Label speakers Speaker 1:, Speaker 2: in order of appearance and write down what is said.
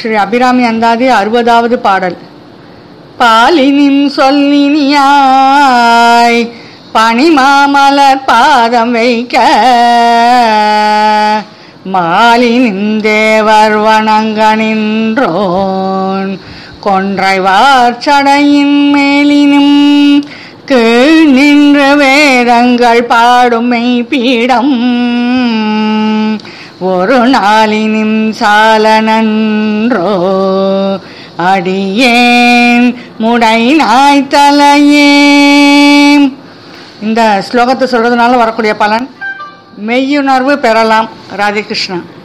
Speaker 1: ஸ்ரீ அபிராமி அந்தாதி அறுபதாவது பாடல் பாலினின் சொல்லினியாய் பனிமாமலர் பாதம் வைக்க மாலினின் தேவர் வணங்க நின்றோன் கொன்றைவார் சடையின் மேலினும் கீழ் நின்று வேதங்கள் பாடும் மெய்ப்பீடம் ஒரு நாளினும் சால நன்றோ அடியேன் முடை நாய் தலையே இந்த ஸ்லோகத்தை சொல்றதுனால வரக்கூடிய பலன் மெய்யுணர்வு பெறலாம் ராதே கிருஷ்ணன்